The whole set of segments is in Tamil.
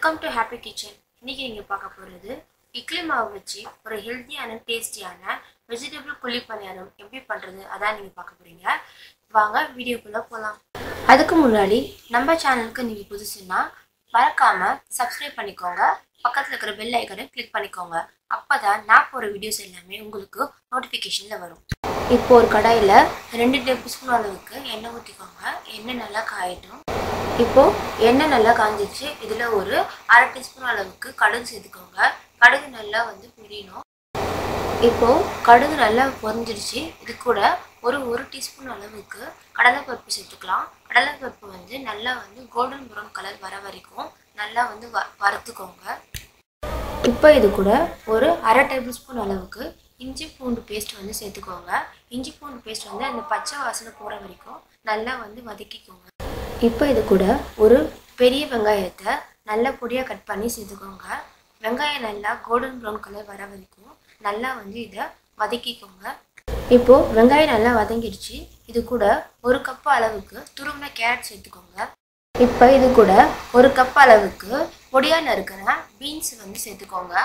வெல்கம் டு ஹாப்பி கிச்சன் இன்னைக்கு நீங்கள் பார்க்க போகிறது இட்லி மாவு வச்சு ஒரு ஹெல்த்தியான டேஸ்டியான வெஜிடபிள் குழி பணியாரம் எப்படி பண்ணுறது அதான் நீங்கள் பார்க்க போகிறீங்க வாங்க வீடியோக்குள்ளே போகலாம் அதுக்கு முன்னாடி நம்ம சேனலுக்கு நீங்கள் புதுசுன்னா மறக்காமல் சப்ஸ்கிரைப் பண்ணிக்கோங்க பக்கத்தில் இருக்கிற பெல் ஐக்கனை கிளிக் பண்ணிக்கோங்க அப்போ தான் நான் போகிற வீடியோஸ் எல்லாமே உங்களுக்கு நோட்டிஃபிகேஷனில் வரும் இப்போ ஒரு கடாயில் ரெண்டு டேபிள் ஸ்பூன் அளவுக்கு எண்ணெய் ஊற்றிக்கோங்க எண்ணெய் நல்லா காயட்டும் இப்போ எண்ணெய் நல்லா காஞ்சிச்சு இதில் ஒரு அரை டீஸ்பூன் அளவுக்கு கடுகு சேர்த்துக்கோங்க கடுகு நல்லா வந்து புரியணும் இப்போ கடுகு நல்லா பொரிஞ்சிருச்சு இது கூட ஒரு ஒரு டீஸ்பூன் அளவுக்கு கடலைப்பருப்பு சேர்த்துக்கலாம் கடலைப்பருப்பு வந்து நல்லா வந்து கோல்டன் ப்ரௌன் கலர் வர வரைக்கும் நல்லா வந்து வ வறுத்துக்கோங்க இப்போ இது கூட ஒரு அரை டேபிள் ஸ்பூன் அளவுக்கு இஞ்சி பூண்டு பேஸ்ட் வந்து சேர்த்துக்கோங்க இஞ்சி பூண்டு பேஸ்ட் வந்து அந்த பச்சை வாசனை போகிற வரைக்கும் நல்லா வந்து வதக்கிக்கோங்க இப்போ இது கூட ஒரு பெரிய வெங்காயத்தை நல்லா பொடியாக கட் பண்ணி சேர்த்துக்கோங்க வெங்காயம் நல்லா கோல்டன் ப்ரௌன் கலர் வர வரைக்கும் நல்லா வந்து இதை வதக்கிக்கோங்க இப்போது வெங்காயம் நல்லா வதங்கிடுச்சு இது கூட ஒரு கப் அளவுக்கு துருவின கேரட் சேர்த்துக்கோங்க இப்போ இது கூட ஒரு கப் அளவுக்கு பொடியாக நறுக்கிற பீன்ஸ் வந்து சேர்த்துக்கோங்க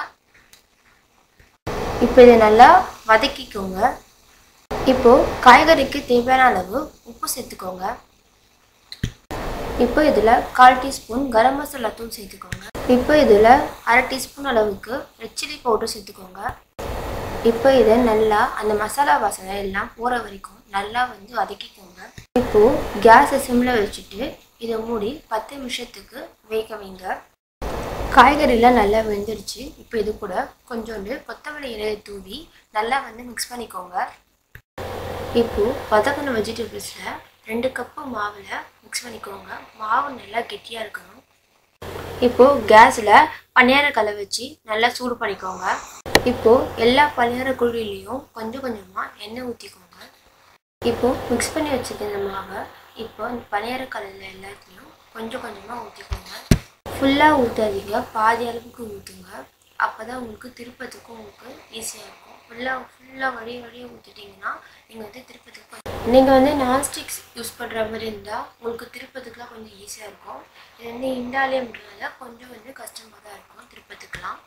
இப்போ இதை நல்லா வதக்கிக்கோங்க இப்போது காய்கறிக்கு தேவையான அளவு உப்பு சேர்த்துக்கோங்க இப்போ இதில் கால் டீஸ்பூன் கரம் மசாலா தூள் சேர்த்துக்கோங்க இப்போ இதில் அரை டீஸ்பூன் அளவுக்கு ரெட் சில்லி பவுடர் சேர்த்துக்கோங்க இப்போ இதை நல்லா அந்த மசாலா வாசனை எல்லாம் போகிற வரைக்கும் நல்லா வந்து வதக்கிக்கோங்க இப்போது கேஸை சிம்மில் வச்சுட்டு இதை மூடி பத்து நிமிஷத்துக்கு வேக வைங்க காய்கறிலாம் நல்லா வெந்துருச்சு இப்போ இது கூட கொஞ்சோண்டு கொத்தமல்லி இலையை தூவி நல்லா வந்து மிக்ஸ் பண்ணிக்கோங்க இப்போது வதக்கின வெஜிடபிள்ஸில் ரெண்டு கப்பு மாவில் மிக்ஸ் பண்ணிக்கோங்க மாவு நல்லா கெட்டியாக இருக்கணும் இப்போது கேஸில் பணியார கலை வச்சு நல்லா சூடு பண்ணிக்கோங்க இப்போது எல்லா பணியார குழிலையும் கொஞ்சம் கொஞ்சமாக எண்ணெய் ஊற்றிக்கோங்க இப்போது மிக்ஸ் பண்ணி வச்சுருக்க மாவை இப்போ இந்த பணியார கல்லில் எல்லாத்தையும் கொஞ்சம் கொஞ்சமாக ஊற்றிக்கோங்க ஃபுல்லாக ஊற்றாதீங்க பாதி அளவுக்கு ஊற்றுங்க அப்போ தான் உங்களுக்கு திருப்பத்துக்கும் உங்களுக்கு ஈஸியாக இருக்கும் ஃபுல்லாக ஃபுல்லாக வழி வழியாக ஊற்றிட்டிங்கன்னா நீங்கள் வந்து திருப்பத்துக்கு நீங்கள் வந்து நான்ஸ்டிக்ஸ் யூஸ் பண்ணுற மாதிரி இருந்தால் உங்களுக்கு திருப்பத்துக்குலாம் கொஞ்சம் ஈஸியாக இருக்கும் இது வந்து இண்டாலியம்ன்றதால கொஞ்சம் வந்து கஷ்டமாக தான் இருக்கும் திருப்பத்துக்குலாம்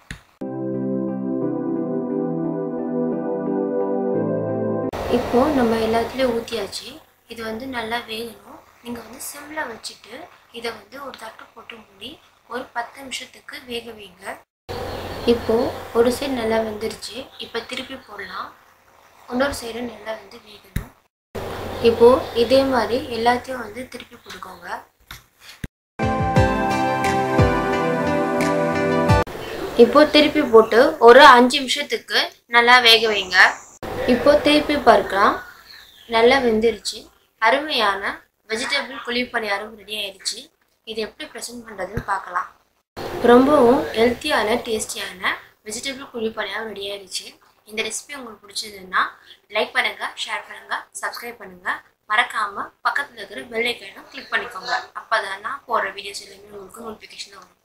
இப்போது நம்ம எல்லாத்துலேயும் ஊற்றியாச்சு இது வந்து நல்லா வேகணும் நீங்கள் வந்து சிம்மில் வச்சுட்டு இதை வந்து ஒரு தட்டு போட்டு மூடி ஒரு பத்து நிமிஷத்துக்கு வேக வைங்க இப்போது ஒரு சைடு நல்லா வெந்துருச்சு இப்போ திருப்பி போடலாம் இன்னொரு சைடு நல்லா வந்து வேகணும் இப்போது இதே மாதிரி எல்லாத்தையும் வந்து திருப்பி போட்டுக்கோங்க இப்போ திருப்பி போட்டு ஒரு அஞ்சு நிமிஷத்துக்கு நல்லா வேக வைங்க இப்போ திருப்பி பார்க்கலாம் நல்லா வெந்துருச்சு அருமையான வெஜிடபிள் குழி பணியாரம் ரெடி ஆயிடுச்சு இது எப்படி ப்ரெசென்ட் பண்ணுறதுன்னு பார்க்கலாம் ரொம்பவும் ஹெல்த்தியான டேஸ்டியான வெஜிடபிள் குழி பணியாரம் ரெடி ஆயிடுச்சு இந்த ரெசிபி உங்களுக்கு பிடிச்சதுன்னா லைக் பண்ணுங்கள் ஷேர் பண்ணுங்கள் சப்ஸ்கிரைப் பண்ணுங்கள் மறக்காமல் பக்கத்தில் இருக்கிற பெல் ஐக்கனும் கிளிக் பண்ணிக்கோங்க அப்போ தான் நான் போடுற வீடியோஸ் எல்லாமே உங்களுக்கு நோட்டிஃபிகேஷன் வரும்